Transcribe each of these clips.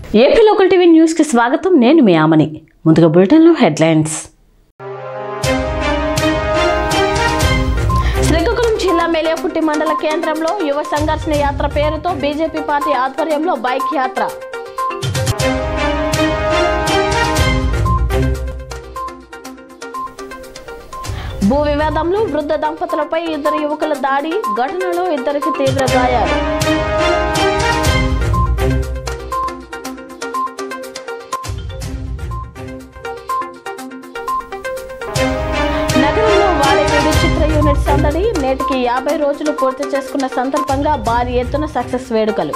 AP local TV news కి స్వాగతం నేను మీ ఆమని ముందుగా బులెటిన్లో హెడ్లైన్స్ శ్రీకాకుళం జిల్లా మేలియాపుట్టి మండల కేంద్రంలో యువ సంఘర్షణ యాత్ర పేరుతో బీజేపీ పార్టీ ఆధ్వర్యంలో బైక్ యాత్ర భూ వివాదంలో వృద్ధ దంపతులపై ఇద్దరు యువకుల దాడి ఘటనలో ఇద్దరికి తీవ్ర గాయాలు నగరంలో వాడేవేడి చిత్ర యూనిట్ సందడి నేటికి యాభై రోజులు పూర్తి చేసుకున్న సందర్భంగా భారీ ఎత్తున సక్సెస్ వేడుకలు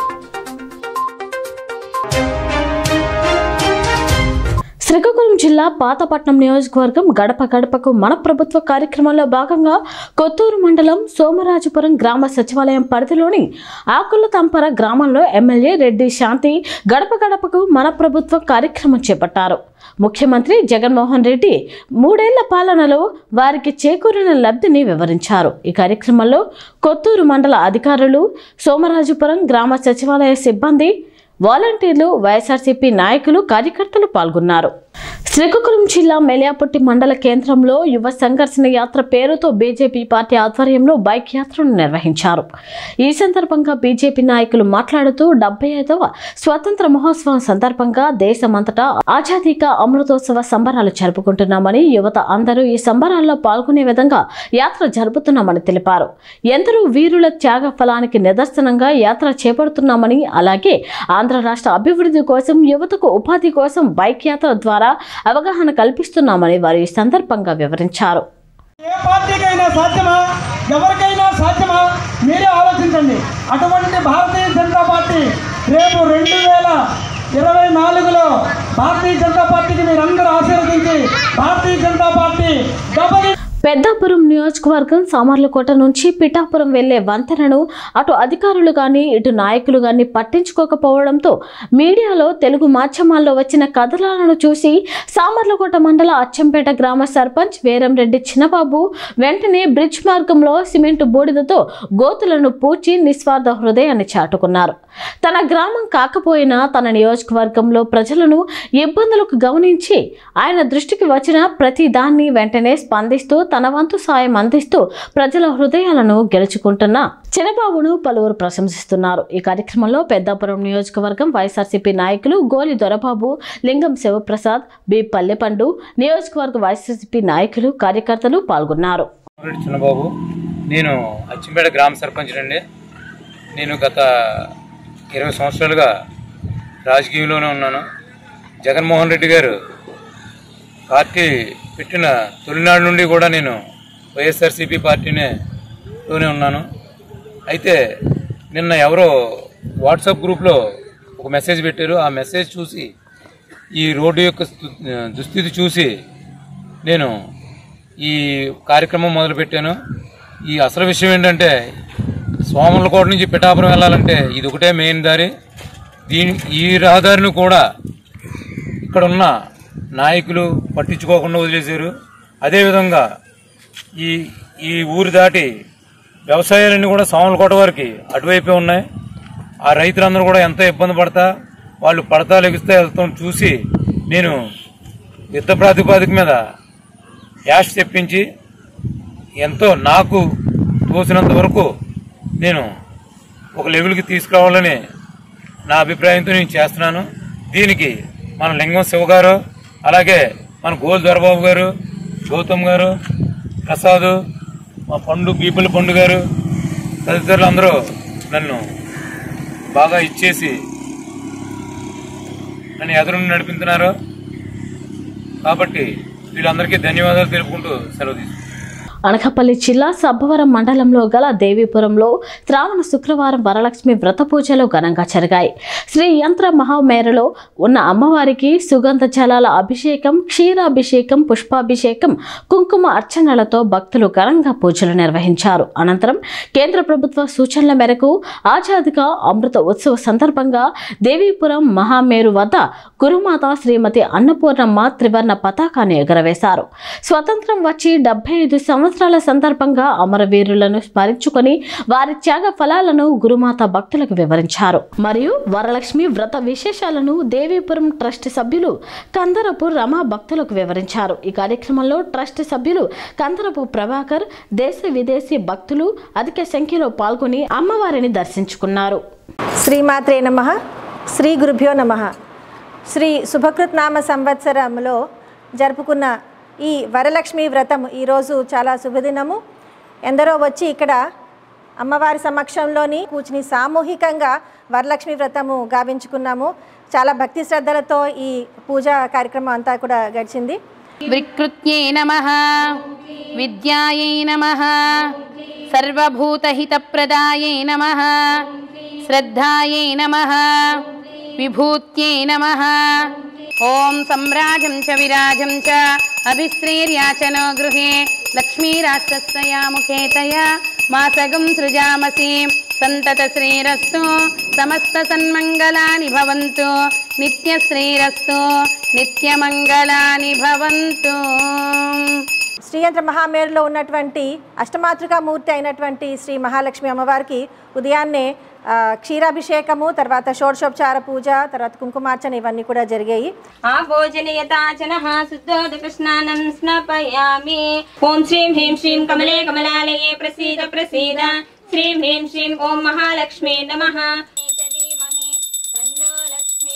శ్రీకాకుళం జిల్లా పాతపట్నం నియోజకవర్గం గడప గడపకు మన ప్రభుత్వ కార్యక్రమంలో భాగంగా కొత్తూరు మండలం సోమరాజపురం గ్రామ సచివాలయం పరిధిలోని ఆకుల తంపర గ్రామంలో ఎమ్మెల్యే రెడ్డి శాంతి గడప గడపకు మన ప్రభుత్వ కార్యక్రమం చేపట్టారు ముఖ్యమంత్రి జగన్మోహన్ రెడ్డి మూడేళ్ల పాలనలో వారికి చేకూరిన లబ్ధిని వివరించారు ఈ కార్యక్రమంలో కొత్తూరు మండల అధికారులు సోమరాజపురం గ్రామ సచివాలయ సిబ్బంది వాలంటీర్లు వైఎస్ఆర్సీపీ నాయకులు కార్యకర్తలు పాల్గొన్నారు శ్రీకాకుళం జిల్లా మెలియాపుట్టి మండల కేంద్రంలో యువ సంఘర్షణ యాత్ర పేరుతో బీజేపీ పార్టీ ఆధ్వర్యంలో బైక్ యాత్రను నిర్వహించారు ఈ సందర్భంగా బీజేపీ నాయకులు మాట్లాడుతూ డెబ్బై ఐదవ స్వాతంత్ర మహోత్సవం సందర్భంగా దేశమంతటా ఆజాదీక అమృతోత్సవ సంబరాలు జరుపుకుంటున్నామని యువత అందరూ ఈ సంబరాల్లో పాల్గొనే విధంగా యాత్ర జరుపుతున్నామని తెలిపారు ఎందరో వీరుల త్యాగ ఫలానికి నిదర్శనంగా యాత్ర చేపడుతున్నామని అలాగే ఆంధ్ర రాష్ట్ర అభివృద్ధి కోసం యువతకు ఉపాధి కోసం బైక్ యాత్ర ద్వారా అవగాహన కల్పిస్తున్నామని వారు ఈ సందర్భంగా వివరించారు ఏ పార్టీకైనా సాధ్యమా ఎవరికైనా సాధ్యమా మీరే ఆలోచించండి అటువంటి భారతీయ జనతా పార్టీ రేపు రెండు వేల ఇరవై నాలుగులో భారతీయ జనతా పార్టీకి మీరందరూ ఆశీర్వదించి భారతీయ జనతా పార్టీ డబల్ పెద్దాపురం నియోజకవర్గం సామర్లకోట నుంచి పిఠాపురం వెళ్లే వంతెనను అటు అధికారులు కానీ ఇటు నాయకులు కానీ పట్టించుకోకపోవడంతో మీడియాలో తెలుగు మాధ్యమాల్లో వచ్చిన కథనాలను చూసి సామర్లకోట మండల అచ్చంపేట గ్రామ సర్పంచ్ వీరంరెడ్డి చిన్నబాబు వెంటనే బ్రిడ్జ్ మార్గంలో సిమెంటు బూడిదతో గోతులను పూడ్చి నిస్వార్థ హృదయాన్ని చాటుకున్నారు తన గ్రామం కాకపోయినా తన నియోజకవర్గంలో ప్రజలను ఇబ్బందులకు గమనించి ఆయన దృష్టికి వచ్చిన ప్రతి దాన్ని వెంటనే స్పందిస్తూ తన వంతు సాయం అందిస్తూ ప్రజల హృదయాలను గెలుచుకుంటున్న చిన్నబాబును పలువురు ప్రశంసిస్తున్నారు ఈ కార్యక్రమంలో పెద్దాపురం నియోజకవర్గం వైఎస్ఆర్సీపీ నాయకులు గోలి దొరబాబు లింగం శివప్రసాద్ బి పల్లెపండు నియోజకవర్గ వైఎస్ఆర్సీపీ నాయకులు కార్యకర్తలు పాల్గొన్నారు రెడ్డి చిన్నబాబు నేను అచ్చింపేట గ్రామ సర్పంచ్ అండి నేను గత ఇరవై సంవత్సరాలుగా రాజకీయంలోనే ఉన్నాను జగన్మోహన్ రెడ్డి గారు పార్టీ పెట్టిన తొలినాడు నుండి కూడా నేను వైఎస్ఆర్సీపీ పార్టీనే లోనే ఉన్నాను అయితే నిన్న ఎవరో వాట్సాప్ గ్రూప్లో ఒక మెసేజ్ పెట్టారు ఆ మెసేజ్ చూసి ఈ రోడ్డు యొక్క స్థు- దుస్థితి చూసి నేను ఈ కార్యక్రమం మొదలుపెట్టాను ఈ అసలు విషయం ఏంటంటే సోమర్లకోట నుంచి పిఠాపురం వెళ్ళాలంటే ఇది ఒకటే మెయిన్ దారి దీని ఈ రహదారిని కూడా ఇక్కడ ఉన్న నాయకులు పట్టించుకోకుండా వదిలేశారు అదేవిధంగా ఈ ఈ ఊరు దాటి వ్యవసాయాలన్నీ కూడా సోమలకోట వారికి అటువైపే ఉన్నాయి ఆ రైతులందరూ కూడా ఎంతో ఇబ్బంది పడతా వాళ్ళు పడతా లెగిస్తే వెళ్తాం చూసి నేను యుద్ధ ప్రాతిపాదిక మీద యాష్ తెప్పించి ఎంతో నాకు తోసినంత వరకు నేను ఒక లెవెల్కి తీసుకురావాలని నా అభిప్రాయంతో నేను చేస్తున్నాను దీనికి మన లింగం శివ గారు అలాగే మన గోల్ దొరబాబు గారు గౌతమ్ గారు ప్రసాద్ మా పండు బీపల్లి పండు గారు తదితరులు అందరూ నన్ను బాగా ఇచ్చేసి నన్ను ఎదురు నడిపించున్నారు కాబట్టి వీళ్ళందరికీ ధన్యవాదాలు తెలుపుకుంటూ సెలవు తీసుకుంటాను అనకాపల్లి జిల్లా సబ్బవరం మండలంలో గల దేవీపురంలో శ్రావణ శుక్రవారం వరలక్ష్మి వ్రత పూజలు ఘనంగా జరిగాయి శ్రీ యంత్ర మహామేరలో ఉన్న అమ్మవారికి సుగంధ జలాల అభిషేకం క్షీరాభిషేకం పుష్పాభిషేకం కుంకుమ అర్చనలతో భక్తులు ఘనంగా పూజలు నిర్వహించారు అనంతరం కేంద్ర ప్రభుత్వ సూచనల మేరకు ఆజాదిగా అమృత ఉత్సవ సందర్భంగా దేవీపురం మహామేరు వద్ద గురుమాత శ్రీమతి అన్నపూర్ణమ్మ త్రివర్ణ పతాకాన్ని ఎగురవేశారు స్వతంత్రం వచ్చి డెబ్బై ఐదు సంవత్సరాలు సంవత్సరాల సందర్భంగా అమరవీరులను స్మరించుకొని వారి త్యాగ ఫలాలను గురుమాత భక్తులకు వివరించారు మరియు వరలక్ష్మి వ్రత విశేషాలను దేవీపురం ట్రస్ట్ సభ్యులు కందరపు రమా భక్తులకు వివరించారు ఈ కార్యక్రమంలో ట్రస్ట్ సభ్యులు కందరపు ప్రభాకర్ దేశ విదేశీ భక్తులు అధిక సంఖ్యలో పాల్గొని అమ్మవారిని దర్శించుకున్నారు శ్రీమాత్రే నమ శ్రీ గురుభ్యో నమ శ్రీ శుభకృత్ నామ సంవత్సరంలో జరుపుకున్న ఈ వరలక్ష్మి వ్రతం ఈరోజు చాలా శుభదినము ఎందరో వచ్చి ఇక్కడ అమ్మవారి సమక్షంలోని కూర్చుని సామూహికంగా వరలక్ష్మి వ్రతము గావించుకున్నాము చాలా భక్తి శ్రద్ధలతో ఈ పూజా కార్యక్రమం అంతా కూడా గడిచింది వికృత్యై నమ విద్యాయై నమ సర్వభూతహితప్రదాయై నమ శ్రద్ధాయై నమ విభూత్యై నమ ఓం సమ్రాజం చ విరాజం చ అభిశ్రీర్యాచనో గృహే లక్ష్మీరాష్ట్రస్య ముఖేతయా మాసగం సృజామసి సంతత శ్రీరస్తు సమస్త సన్మంగళాని భవంతు నిత్య శ్రీరస్తు నిత్యమంగళాని భవంతు శ్రీయంత్ర మహామేరులో ఉన్నటువంటి అష్టమాతృకా మూర్తి అయినటువంటి శ్రీ మహాలక్ష్మి అమ్మవారికి ఉదయాన్నే ఆ, క్షీరాభిషేకము తర్వాత షోడశోపచార పూజ తర్వాత కుంకుమార్చన ఇవన్నీ కూడా జరిగాయి ఆభోజనయతాచనః శుద్ధోదకస్నానం స్నాపయామి ఓం శ్రీం హ్రీం శ్రీం కమలే కమలాలయే ప్రసీద ప్రసీద శ్రీం హ్రీం శ్రీం ఓం మహాలక్ష్మీ నమః తన్నో లక్ష్మీ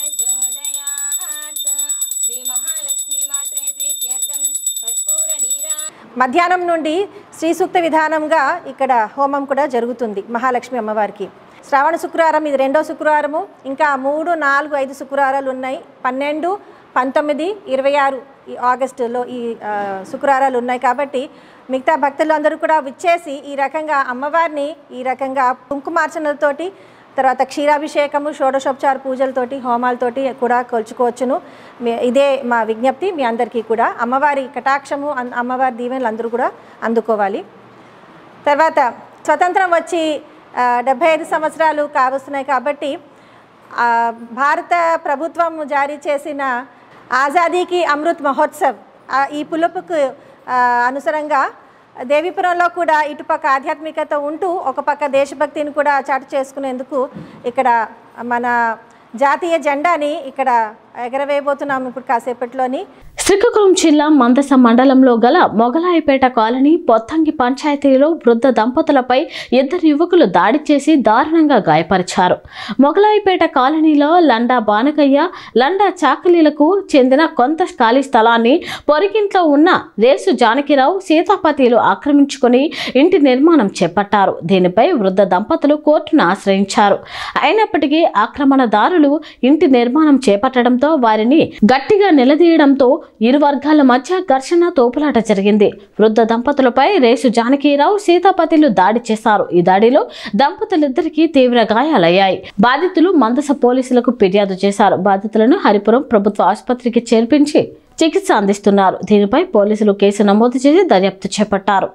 ప్రచోదయాత్ శ్రీ మహాలక్ష్మీ మాత్రే ప్రీత్యర్థం కర్పూర నీరా మధ్యాహ్నం నుండి శ్రీ సూక్త విధానంగా ఇక్కడ హోమం కూడా జరుగుతుంది మహాలక్ష్మి అమ్మవారికి శ్రావణ శుక్రవారం ఇది రెండో శుక్రవారము ఇంకా మూడు నాలుగు ఐదు శుక్రవారాలు ఉన్నాయి పన్నెండు పంతొమ్మిది ఇరవై ఆరు ఈ ఆగస్టులో ఈ ఆ, శుక్రవారాలు ఉన్నాయి కాబట్టి మిగతా భక్తులు అందరూ కూడా విచ్చేసి ఈ రకంగా అమ్మవారిని ఈ రకంగా కుంకుమార్చనలతోటి తర్వాత క్షీరాభిషేకము షోడశోపచార పూజలతోటి హోమాలతోటి కూడా కొలుచుకోవచ్చును మీ- ఇదే మా విజ్ఞప్తి మీ అందరికీ కూడా అమ్మవారి కటాక్షము అన్- అమ్మవారి దీవెనలు అందరూ కూడా అందుకోవాలి తర్వాత స్వతంత్రం వచ్చి ఆ, డెబ్భై ఐదు సంవత్సరాలు కావస్తున్నాయి కాబట్టి ఆ, భారత ప్రభుత్వం జారీ చేసిన ఆజాదీకి అమృత్ మహోత్సవ్ ఆ, ఈ పులుపుకు ఆ, అనుసరంగా దేవీపురంలో కూడా ఇటుపక్క ఆధ్యాత్మికత ఉంటూ ఒక పక్క దేశభక్తిని కూడా చాటు చేసుకునేందుకు ఇక్కడ మన జాతీయ జెండాని ఇక్కడ ఎగరవేయబోతున్నాము ఇప్పుడు కాసేపట్లోని శ్రీకాకుళం జిల్లా మందస మండలంలో గల మొగలాయిపేట కాలనీ పొత్తంగి పంచాయతీలో వృద్ధ దంపతులపై ఇద్దరు యువకులు దాడి చేసి దారుణంగా గాయపరిచారు మొగలాయిపేట కాలనీలో లండా బానకయ్య లండా చాకలీలకు చెందిన కొంత ఖాళీ స్థలాన్ని పొరిగింట్లో ఉన్న రేసు జానకిరావు సీతాపతిలు ఆక్రమించుకొని ఇంటి నిర్మాణం చేపట్టారు దీనిపై వృద్ధ దంపతులు కోర్టును ఆశ్రయించారు అయినప్పటికీ ఆక్రమణదారులు ఇంటి నిర్మాణం చేపట్టడంతో వారిని గట్టిగా నిలదీయడంతో ఇరు వర్గాల మధ్య ఘర్షణ తోపులాట జరిగింది వృద్ధ దంపతులపై రేసు జానకీరావు సీతాపతిలు దాడి చేశారు ఈ దాడిలో దంపతులిద్దరికీ తీవ్ర గాయాలయ్యాయి బాధితులు మందస పోలీసులకు ఫిర్యాదు చేశారు బాధితులను హరిపురం ప్రభుత్వ ఆసుపత్రికి చేర్పించి చికిత్స అందిస్తున్నారు దీనిపై పోలీసులు కేసు నమోదు చేసి దర్యాప్తు చేపట్టారు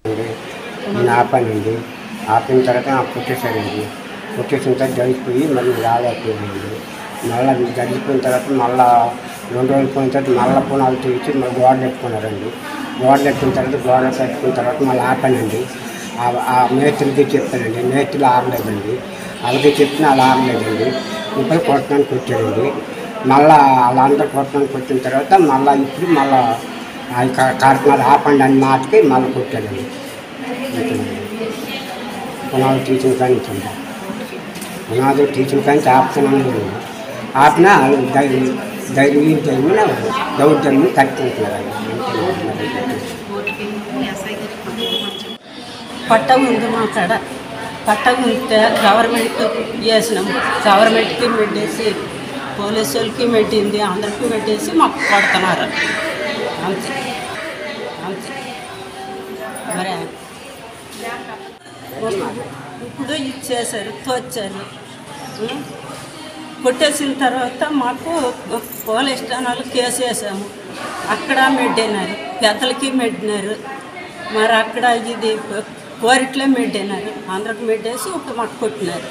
నేను ఆపానండి ఆపిన తర్వాత నాకు కొట్టేశారండి కొట్టేసిన తర్వాత జరిగిపోయి మళ్ళీ రాలేకపోయింది మళ్ళీ జరిగిపోయిన తర్వాత మళ్ళా రెండు రోజులు పోయిన తర్వాత మళ్ళీ పునాలు తీసి మళ్ళీ గోడలు ఎత్తుకున్నారండి గోడలు ఎత్తిన తర్వాత గోడలు పెట్టుకున్న తర్వాత మళ్ళీ ఆపానండి ఆ- ఆ మేస్త్రికి చెప్పానండి మేస్త్రులు ఆగలేదండి అలాగే చెప్పిన అలా ఆగలేదండి ఇప్పుడు కొట్టడానికి వచ్చారండి మళ్ళా వాళ్ళందరూ కొట్టడానికి వచ్చిన తర్వాత మళ్ళీ ఇప్పుడు మళ్ళీ ఆ కార్యక్రమాలు ఆపండి అని మాటకి మళ్ళీ కొట్టాడండి పునాదులు తీసిన కానీ నుంచి పునాదులు తీసిన కానీ ఆపుతున్నాను లేదు ఆపినా ధైర్యం ధైర్యం ధైర్యం దౌర్జన్యం కట్టుకుంటున్నారు పట్ట ఉంది మా కాడ పట్ట ఉంటే గవర్నమెంట్ చేసినాము గవర్నమెంట్కి మెట్టేసి పోలీసు వాళ్ళకి మెట్టింది అందరికీ మెట్టేసి మాకు కొడుతున్నారు అంతే అంతే మరి ఇప్పుడు ఇచ్చేసారు తోచారు ఉం? కొట్టేసిన తర్వాత మాకు పోలీస్ స్టేషన్లో కేసు వేసాము అక్కడ మెడ్డినారు పెద్దలకి మెడ్డినారు మరి అక్కడ ఇది కోరిట్లే మెడ్డినారు అందరికి మెడ్డేసి ఇప్పుడు మాకు కొట్టినారు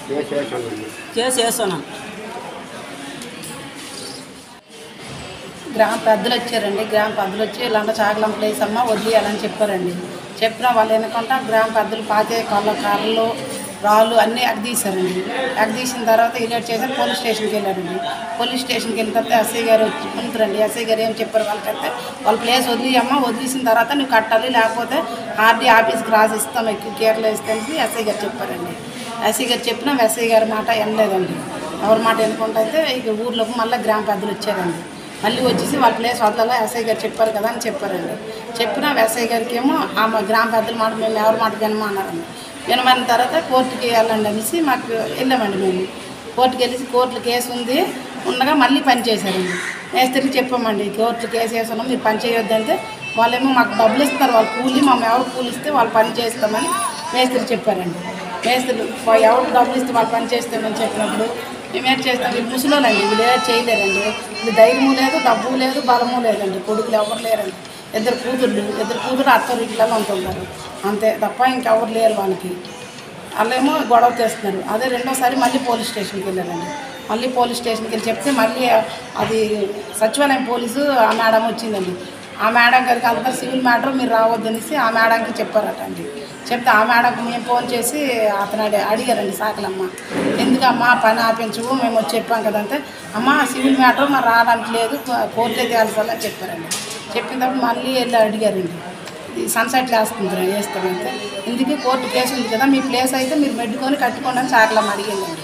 కేసు వేసున్నాం గ్రామ పెద్దలు వచ్చారండి గ్రామ పెద్దలు వచ్చి ఇలాంటి చాకలం ప్లేస్ అమ్మ వదిలేయాలని చెప్పారండి చెప్పిన వాళ్ళు ఎందుకంటే గ్రామ పెద్దలు పాతే కళ్ళ కర్రలు రాళ్ళు అన్నీ ఎగదీశారండి ఎగదీసిన తర్వాత ఇలేట్ చేసి పోలీస్ స్టేషన్కి వెళ్ళారండి పోలీస్ స్టేషన్కి వెళ్ళిన తర్వాత ఎస్ఐ గారు వచ్చి ఉంటారండి ఎస్ఐ గారు ఏం చెప్పారు వాళ్ళకైతే వాళ్ళ ప్లేస్ వదిలేయమ్మా వదిలేసిన తర్వాత నువ్వు కట్టాలి లేకపోతే ఆర్డీ ఆఫీస్కి రాసి ఇస్తాం ఎక్కువ కేర్లో ఇస్తామని ఎస్ఐ గారు చెప్పారండి ఎస్ఐ గారు చెప్పినా ఎస్ఐ గారి మాట వినలేదండి ఎవరి మాట ఎన్నుకుంటే అయితే ఇక ఊర్లోకి మళ్ళీ గ్రామ పెద్దలు వచ్చారండి మళ్ళీ వచ్చేసి వాళ్ళ ప్లేస్ వదలలో ఎస్ఐ గారు చెప్పారు కదా అని చెప్పారండి చెప్పిన ఎస్ఐ గారికి ఏమో ఆమె గ్రామ పెద్దల మాట మేము ఎవరి మాట వినమన్నారండి వినమన్న తర్వాత కోర్టుకి వెళ్ళండి అనేసి మాకు వెళ్ళామండి మేము కోర్టుకి వెళ్ళేసి కోర్టులో కేసు ఉంది ఉండగా మళ్ళీ పని చేశారండి మేస్త్రికి చెప్పామండి కోర్టులో కేసు వేసుకున్నాం మీరు పని చేయొద్దు అంటే వాళ్ళేమో మాకు డబ్బులు ఇస్తారు వాళ్ళు కూలి మేము ఎవరు కూలి ఇస్తే వాళ్ళు పని చేస్తామని మేస్త్రి చెప్పారండి మేస్త్రి ఎవరు డబ్బులు ఇస్తే వాళ్ళు పని చేస్తామని చెప్పినప్పుడు మేమేం చేస్తాం వీళ్ళు ముసలోళ్ళండి వీళ్ళు ఏం చేయలేరండి వీళ్ళు ధైర్యము లేదు డబ్బు లేదు బలము లేదండి కొడుకులు ఎవరు లేరండి ఇద్దరు కూతుర్లు ఇద్దరు కూతురు అత్తరు ఇట్లా ఉంటుంటారు అంతే తప్ప ఇంకెవరు లేరు వాళ్ళకి వాళ్ళేమో గొడవ చేస్తున్నారు అదే రెండోసారి మళ్ళీ పోలీస్ స్టేషన్కి వెళ్ళారండి మళ్ళీ పోలీస్ స్టేషన్కి వెళ్ళి చెప్తే మళ్ళీ అది సచివాలయం పోలీసు ఆ మేడం వచ్చిందండి ఆ మేడం గారికి అంతా సివిల్ మ్యాటర్ మీరు రావద్దనేసి ఆ మేడంకి చెప్పారట అండి చెప్తే ఆ మేడంకి మేము ఫోన్ చేసి అతను అడి అడిగారండి సాకలమ్మ ఎందుకమ్మా పని ఆపించవు మేము వచ్చి చెప్పాం కదంటే అమ్మ సివిల్ మ్యాటర్ మరి రావడానికి లేదు కోర్టులో తేల్చాలని చెప్పారండి చెప్పినప్పుడు మళ్ళీ వెళ్ళి అడిగారండి ఇది సన్సెట్ వేస్తుంది వేస్తామంటే ఇందుకే కోర్టు కేసు ఉంది కదా మీ ప్లేస్ అయితే మీరు మెడ్డుకొని కట్టుకోండి అని చాకలమ్మ అడిగిందండి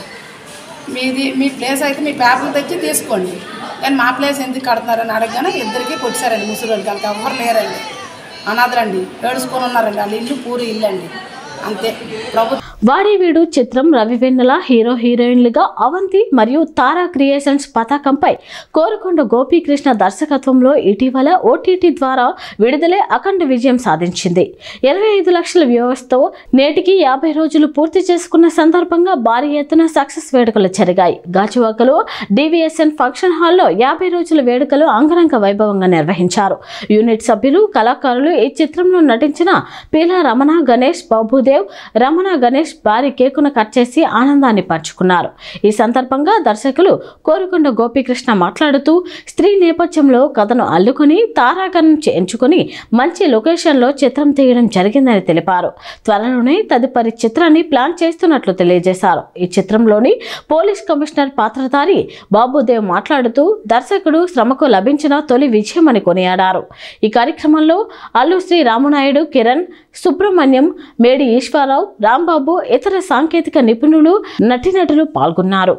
మీది మీ ప్లేస్ అయితే మీ పేపర్లు తెచ్చి తీసుకోండి కానీ మా ప్లేస్ ఎందుకు కడుతున్నారని అడగగానే ఇద్దరికి కొట్టారండి ముసలి వాళ్ళకి ఎవరు లేరండి అనాథరండి ఏడుచుకొని ఉన్నారండి వాళ్ళ ఇల్లు పూరి ఇల్లు అండి అంతే ప్రభుత్వం వాడేవీడు చిత్రం రవివెన్నెల హీరో హీరోయిన్లుగా అవంతి మరియు తారా క్రియేషన్స్ పతాకంపై కోరుకొండ గోపీకృష్ణ దర్శకత్వంలో ఇటీవల ఓటీటీ ద్వారా విడుదలై అఖండ విజయం సాధించింది ఇరవై ఐదు లక్షల వ్యూవర్స్తో నేటికి యాభై రోజులు పూర్తి చేసుకున్న సందర్భంగా భారీ ఎత్తున సక్సెస్ వేడుకలు జరిగాయి గాజువాకలో డివిఎస్ఎన్ ఫంక్షన్ హాల్లో యాభై రోజుల వేడుకలు అంగరంగ వైభవంగా నిర్వహించారు యూనిట్ సభ్యులు కళాకారులు ఈ చిత్రంలో నటించిన పీలా రమణ గణేష్ బాబుదేవ్ రమణ గణేష్ భారీ కేకును కట్ చేసి ఆనందాన్ని పంచుకున్నారు ఈ సందర్భంగా దర్శకులు కోరుకొండ గోపీకృష్ణ మాట్లాడుతూ స్త్రీ నేపథ్యంలో కథను అల్లుకొని తారాగణం ఎంచుకొని మంచి లొకేషన్లో చిత్రం తీయడం జరిగిందని తెలిపారు త్వరలోనే తదుపరి చిత్రాన్ని ప్లాన్ చేస్తున్నట్లు తెలియజేశారు ఈ చిత్రంలోని పోలీస్ కమిషనర్ పాత్రధారి బాబుదేవ్ మాట్లాడుతూ దర్శకుడు శ్రమకు లభించిన తొలి విజయమని కొనియాడారు ఈ కార్యక్రమంలో అల్లు శ్రీ రామనాయుడు కిరణ్ సుబ్రహ్మణ్యం మేడి ఈశ్వరరావు రాంబాబు ఇతర సాంకేతిక నిపుణులు నటీనటులు పాల్గొన్నారు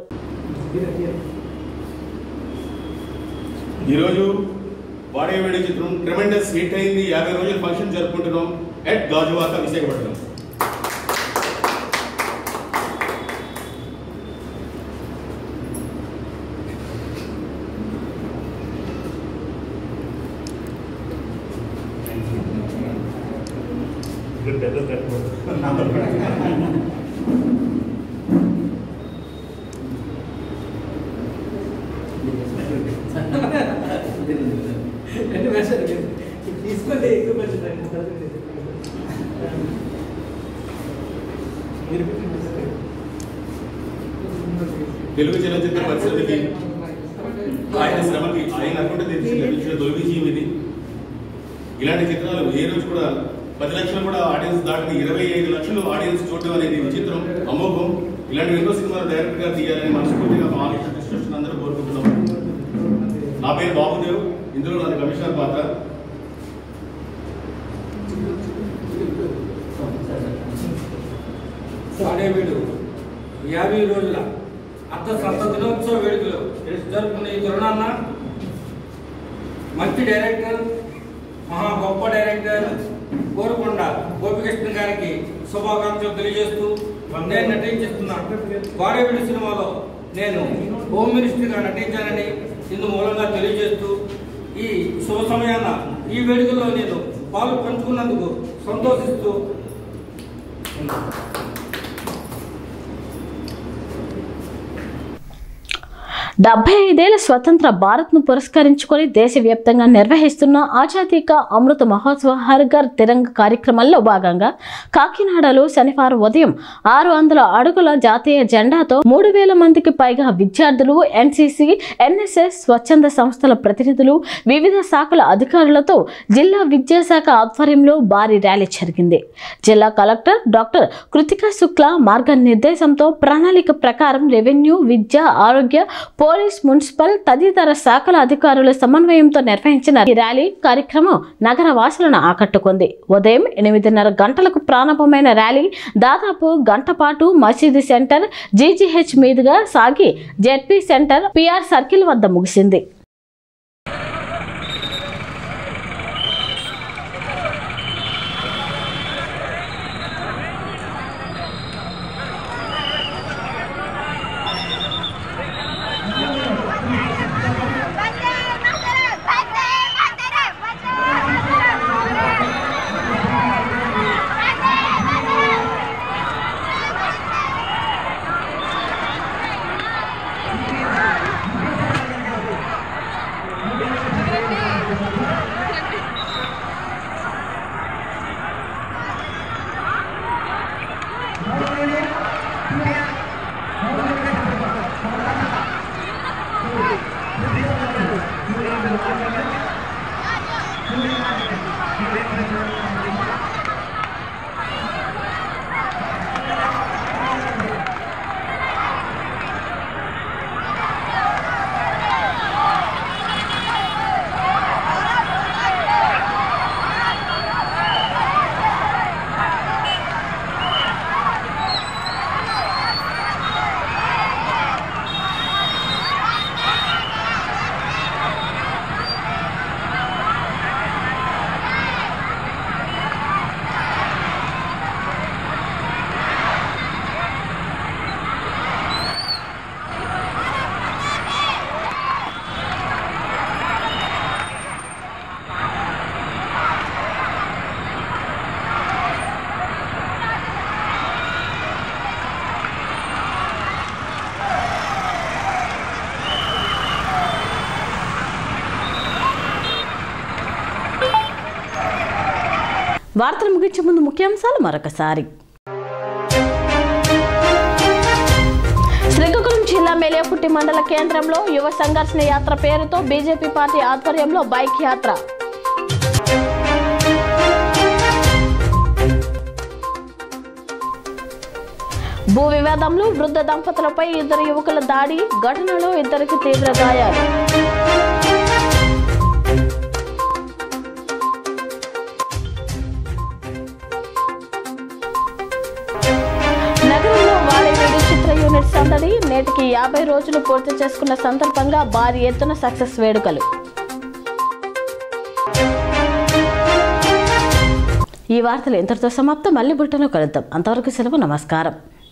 ఈరోజు వాడేవేడి చిత్రం ట్రెమెండస్ హిట్ అయింది యాభై రోజుల ఫంక్షన్ జరుపుకుంటున్నాం ఎట్ గాజువాక విశాఖపట్నం తెలుగు చలనచిత్ర పరిశ్రమకి ఆయన శ్రమకి ఆయన అనుకుంటే తెలిసి లభించిన తొలి విజయం ఇది ఇలాంటి చిత్రాలు ఏ రోజు కూడా పది లక్షలు కూడా ఆడియన్స్ దాటిన ఇరవై ఐదు లక్షలు ఆడియన్స్ చూడడం అనేది విచిత్రం అమోఘం ఇలాంటి ఎన్నో సినిమాలు డైరెక్ట్ గా తీయాలని మనస్ఫూర్తిగా మా ఆలోచన డిస్ట్రిక్షన్ అందరూ కోరుకుంటున్నాం నా పేరు బాబుదేవ్ ఇందులో నాది కమిషనర్ పాత్ర వాడేవీడు యాభై రోజుల అర్ధ సప్త దినోత్సవ వేడుకలు జరుపుకున్న ఈ తరుణాన్న మంచి డైరెక్టర్ మహా గొప్ప డైరెక్టర్ కోరుకొండ గోపికృష్ణ గారికి శుభాకాంక్షలు తెలియజేస్తూ నేను నటించిస్తున్న వాడేవీడు సినిమాలో నేను హోమ్ మినిస్టర్గా నటించానని ఇందు మూలంగా తెలియజేస్తూ ఈ శుభ సమయాన ఈ వేడుకలో నేను పాలు పంచుకున్నందుకు సంతోషిస్తూ ఉన్నాను డెబ్బై ఐదేళ్ల స్వతంత్ర భారత్ను పురస్కరించుకొని దేశవ్యాప్తంగా నిర్వహిస్తున్న ఆజాదీ కా అమృత మహోత్సవ హర్ ఘర్ తిరంగ కార్యక్రమంలో భాగంగా కాకినాడలో శనివారం ఉదయం ఆరు వందల అడుగుల జాతీయ జెండాతో మూడు వేల మందికి పైగా విద్యార్థులు ఎన్సీసీ ఎన్ఎస్ఎస్ స్వచ్ఛంద సంస్థల ప్రతినిధులు వివిధ శాఖల అధికారులతో జిల్లా విద్యాశాఖ ఆధ్వర్యంలో భారీ ర్యాలీ జరిగింది జిల్లా కలెక్టర్ డాక్టర్ కృతికా శుక్లా మార్గనిర్దేశంతో ప్రణాళిక ప్రకారం రెవెన్యూ విద్య ఆరోగ్య పోలీస్ మున్సిపల్ తదితర శాఖల అధికారుల సమన్వయంతో నిర్వహించిన ఈ ర్యాలీ కార్యక్రమం నగర వాసులను ఆకట్టుకుంది ఉదయం ఎనిమిదిన్నర గంటలకు ప్రారంభమైన ర్యాలీ దాదాపు గంట పాటు మసీదు సెంటర్ జీజీహెచ్ మీదుగా సాగి జెడ్పీ సెంటర్ పిఆర్ సర్కిల్ వద్ద ముగిసింది వార్తలు ముగించే ముందు ముఖ్యాంశాలు మరొకసారి శ్రీకాకుళం జిల్లా మేలేపుట్టి మండల కేంద్రంలో యువ సంఘర్షణ యాత్ర పేరుతో బీజేపీ పార్టీ ఆధ్వర్యంలో బైక్ యాత్ర భూ వివాదంలో వృద్ధ దంపతులపై ఇద్దరు యువకుల దాడి ఘటనలో ఇద్దరికి తీవ్ర గాయాలు నగరంలో వాడేవేడి చిత్ర యూనిట్ సందడి నేటికి యాభై రోజులు పూర్తి చేసుకున్న సందర్భంగా భారీ ఎత్తున సక్సెస్ వేడుకలు ఈ వార్తలు ఇంతటితో సమాప్తం మళ్ళీ బుట్టలో కలుద్దాం అంతవరకు సెలవు నమస్కారం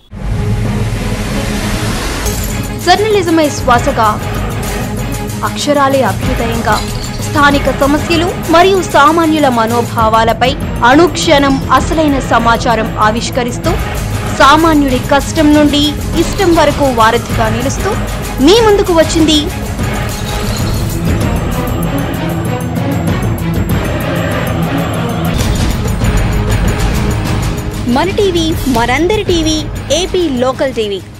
జర్నలిజమే శ్వాసగా అక్షరాలే అభ్యుదయంగా స్థానిక సమస్యలు మరియు సామాన్యుల మనోభావాలపై అనుక్షణం అసలైన సమాచారం ఆవిష్కరిస్తూ సామాన్యుడి కష్టం నుండి ఇష్టం వరకు వారధిగా నిలుస్తూ మీ ముందుకు వచ్చింది మన టీవీ మనందరి టీవీ ఏపీ లోకల్ టీవీ